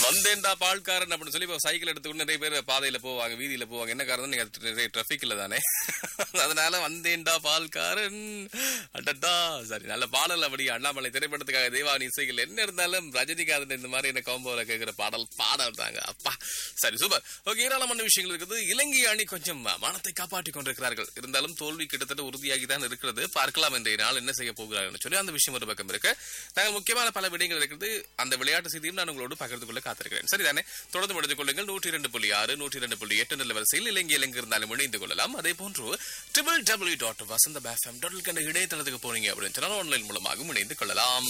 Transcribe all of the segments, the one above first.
வந்தேன்டா பால்காரன் அப்படின்னு சொல்லி இப்போ சைக்கிள் எடுத்துக்கிட்டு நிறைய பேர் பாதையில போவாங்க வீதியில போவாங்க என்ன காரணம் நீங்க நிறைய டிராபிக் இல்ல தானே அதனால வந்தேன்டா பால்காரன் அடடா சரி நல்ல பாடல் அப்படி அண்ணாமலை திரைப்படத்துக்காக தேவானி இசைகள் என்ன இருந்தாலும் ரஜினிகாந்த் இந்த மாதிரி என்ன காம்போல கேட்கிற பாடல் பாடல் தாங்க அப்பா சரி சூப்பர் ஓகே ஏராளமான விஷயங்கள் இருக்குது இலங்கை அணி கொஞ்சம் மானத்தை காப்பாற்றிக் கொண்டிருக்கிறார்கள் இருந்தாலும் தோல்வி கிட்டத்தட்ட உறுதியாகி தான் இருக்கிறது பார்க்கலாம் இன்றைய நாள் என்ன செய்ய போகிறார்கள் சொல்லி அந்த விஷயம் ஒரு பக்கம் இருக்கு நாங்கள் முக்கியமான பல விடயங்கள் இருக்கிறது அந்த விளையாட்டு செய்தியும் நான் உங்களோடு பகிர்ந்து கொள்ள காத்திருக்கிறேன் சரிதானே தொடர்ந்து முடிந்து கொள்ளுங்கள் நூற்றி இரண்டு புள்ளி ஆறு நூற்றி இரண்டு புள்ளி எட்டு நல்ல வரிசையில் இலங்கை இலங்கை இருந்தாலும் இணைந்து கொள்ளலாம் அதே போன்று ட்ரிபிள் டபிள்யூ டாட் வசந்த பேஃபம் டாட் கண்ட இணையதளத்துக்கு போனீங்க அப்படின்னு சொன்னால் ஆன்லைன் மூலமாகவும் இணைந்து கொள்ளலாம்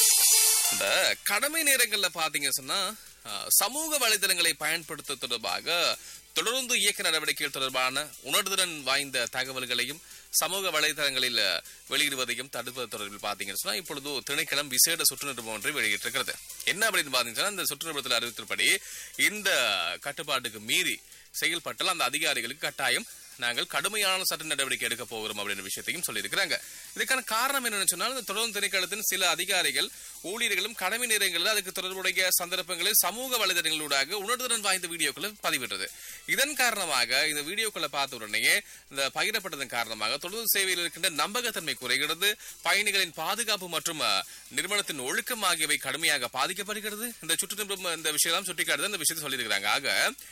இந்த கடமை நேரங்கள்ல பாத்தீங்க சொன்னா அஹ், சமூக வலைதளங்களை பயன்படுத்த தொடர்பாக தொடர்ந்து இயக்க நடவடிக்கைகள் தொடர்பான உணர்திறன் வாய்ந்த தகவல்களையும் சமூக வலைதளங்களில் வெளியிடுவதையும் தடுப்பது தொடர்பில் பாத்தீங்கன்னு சொன்னா இப்பொழுது திணைக்களம் விசேட சுற்றுநிருபம் ஒன்றை வெளியிட்டிருக்கிறது என்ன அப்படின்னு பாத்தீங்கன்னா இந்த சுற்றுநிருபத்தில் அறிவித்தபடி இந்த கட்டுப்பாட்டுக்கு மீறி செயல்பட்டால் அந்த அதிகாரிகளுக்கு கட்டாயம் நாங்கள் கடுமையான சட்ட நடவடிக்கை எடுக்க போகிறோம் அப்படின்ற விஷயத்தையும் சொல்லியிருக்கிறாங்க இதுக்கான காரணம் என்னன்னு சொன்னால் இந்த தொடர்ந்து திணைக்களத்தின் சில அதிகாரிகள் ஊழியர்களும் கடமை நேரங்களில் அதுக்கு தொடர்புடைய சந்தர்ப்பங்களில் சமூக வலைதளங்களூடாக உணர்திறன் வாய்ந்த வீடியோக்களை பதிவிட்டது இதன் காரணமாக இந்த வீடியோக்களை பார்த்த உடனேயே இந்த பகிரப்பட்டதன் காரணமாக தொடர்ந்து சேவையில் இருக்கின்ற நம்பகத்தன்மை குறைகிறது பயணிகளின் பாதுகாப்பு மற்றும் அஹ், நிறுவனத்தின் ஒழுக்கம் ஆகியவை கடுமையாக பாதிக்கப்படுகிறது இந்த சுற்றுச்சூழல் இந்த விஷயம் சுட்டிக்காட்டுது இந்த விஷயத்தை சொல்லியிருக்கிறாங்க ஆக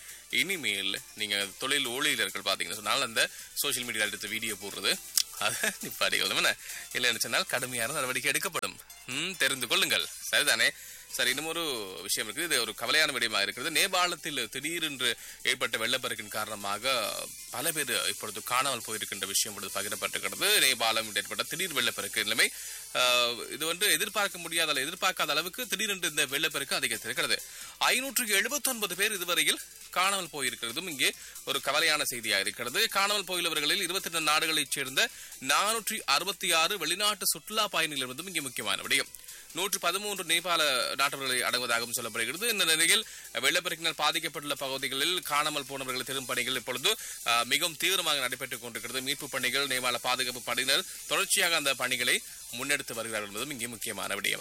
இனிமேல் நீங்க தொழில் ஊழியர்கள் பாத்தீங்கன்னு சொன்னால் அந்த சோஷியல் மீடியாவில் எடுத்த வீடியோ போடுறது அதை நிப்பாடிக்கொள்ளும் என்ன இல்லைன்னு சொன்னால் கடுமையான நடவடிக்கை எடுக்கப்படும் ம் தெரிந்து கொள்ளுங்கள் சரிதானே சரி இன்னும் ஒரு விஷயம் இருக்குது இது ஒரு கவலையான விடயமா இருக்கிறது நேபாளத்தில் திடீரென்று ஏற்பட்ட வெள்ளப்பெருக்கின் காரணமாக பல பேர் இப்பொழுது காணாமல் போயிருக்கின்ற விஷயம் இப்பொழுது பகிரப்பட்டிருக்கிறது நேபாளம் ஏற்பட்ட திடீர் வெள்ளப்பெருக்கு நிலைமை ஆஹ், இது வந்து எதிர்பார்க்க முடியாத அளவு- எதிர்பார்க்காத அளவுக்கு திடீரென்று இந்த வெள்ளப்பெருக்கு அதிகரித்திருக்கிறது ஐநூற்று எழுபத்தி ஒன்பது பேர் இதுவரையில் காணாமல் போயிருக்கிறதும் இங்கே ஒரு கவலையான செய்தியா இருக்கிறது காணாமல் போயுள்ளவர்களில் இருபத்தி ரெண்டு நாடுகளைச் சேர்ந்த நானூற்றி அறுபத்தி ஆறு வெளிநாட்டு சுற்றுலா பயணிகள் இருந்தும் இங்கே முக்கியமான விடயம் நூற்று பதிமூன்று நேபாள நாட்டவர்களை அடங்குவதாகவும் சொல்லப்படுகிறது இந்த நிலையில் வெள்ளப்பெருக்கினால் பாதிக்கப்பட்டுள்ள பகுதிகளில் காணாமல் போனவர்களை தேடும் பணிகள் இப்பொழுது ஆஹ், மிகவும் தீவிரமாக நடைபெற்றுக் கொண்டிருக்கிறது மீட்பு பணிகள் நேபாள பாதுகாப்பு படையினர் தொடர்ச்சியாக அந்த பணிகளை முன்னெடுத்து வருகிறார்கள் என்பதும் இங்கே முக்கியமான விடயமாக